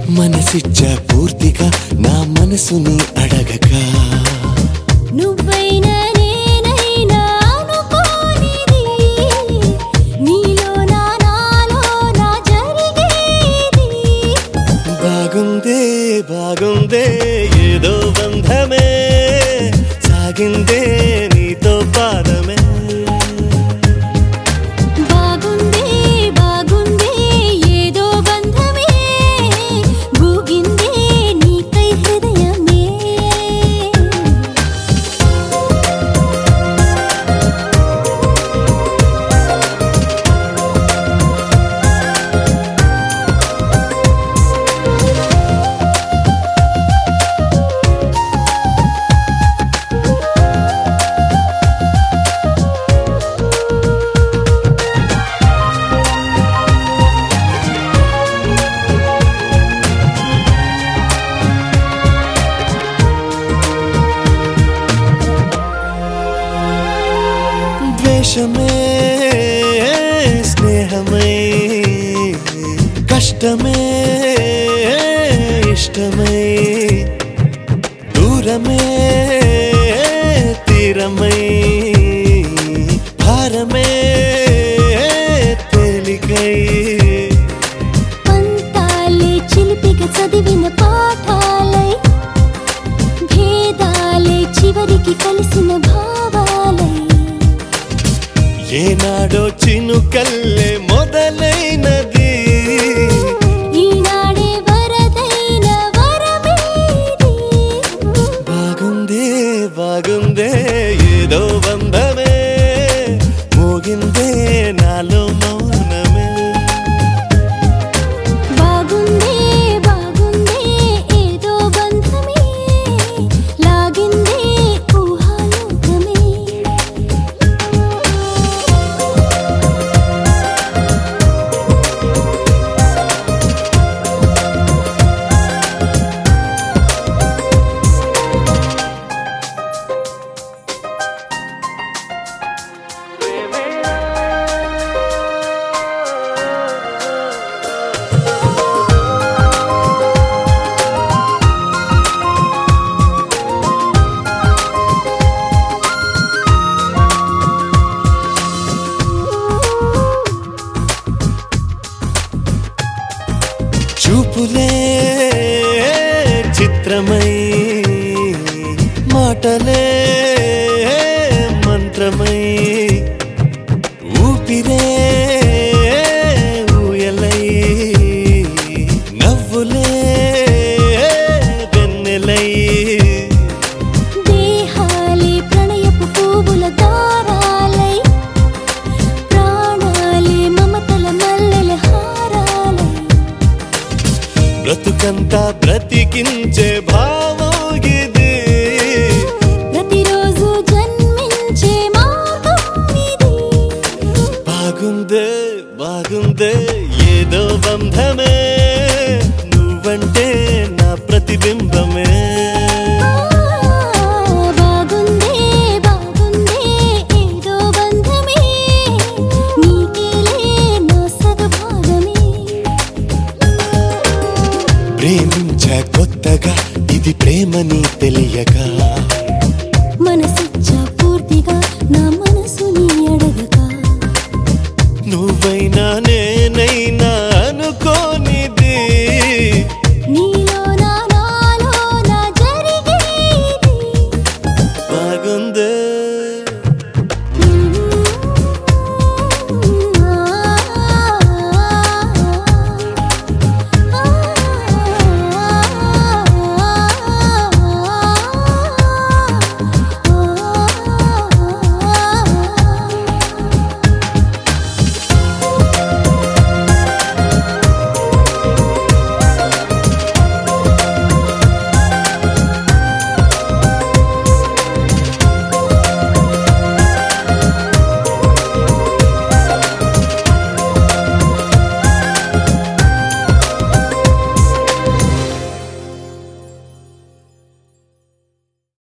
మనసిచ్చా పూర్తిగా నా మనసుని అడగక నువ్వైనా నేనైనా అనుకోనిది నీలో నా నాలో నా జరిగేది బాగుందే బాగుందే ఏదో బంధమే సాగిందే నీతో పాదమే బాగుంది బాగుంది ఏదో బంధమే భూగిందే నీకై హృదయమే ద్వేషమే స్నేహమై కష్టమే ఇష్టమై దూరమే తీరమై భారమే తేలికై పంతాలే చిలిపిగా చదివిన పాఠాలై భేదాలే చివరికి కలిసిన భావాలై ఏనాడో చినుకల్లే మొదలైనది ఈనాడే వరదైన వరమేది బాగుందే బాగుందే ఏదో బంధమే మోగిందే నాలో మౌనమే బాగుంది బాగుంది ఏదో బంధమే లాగింది ఊహాలోకమే చూపులే చిత్రమై మాటలే మంత్రమై ఊపిరే ఊయలై నవ్వులే వెన్నెలై దేహాలే ప్రణయపు పువ్వుల దారాలై ప్రాణాలే మమతల మల్లెల హారాలై బ్రతుకంతా బ్రతికించే భావం ఇది ప్రతిరోజు జన్మించే మార్గం ఇది బాగుందే బాగుందే ఏదో బంధమే నువ్వంటే నా ప్రతిబింబమే బాగుంది బాగుంది ఏదో బంధమే నీకేలే నా సగభాగమే ప్రేమించా కొత్తగా ఇది ప్రేమని తెలియక మనసిచ్చా పూర్తిగా నా మనసుని అడగక నువ్వైనా నే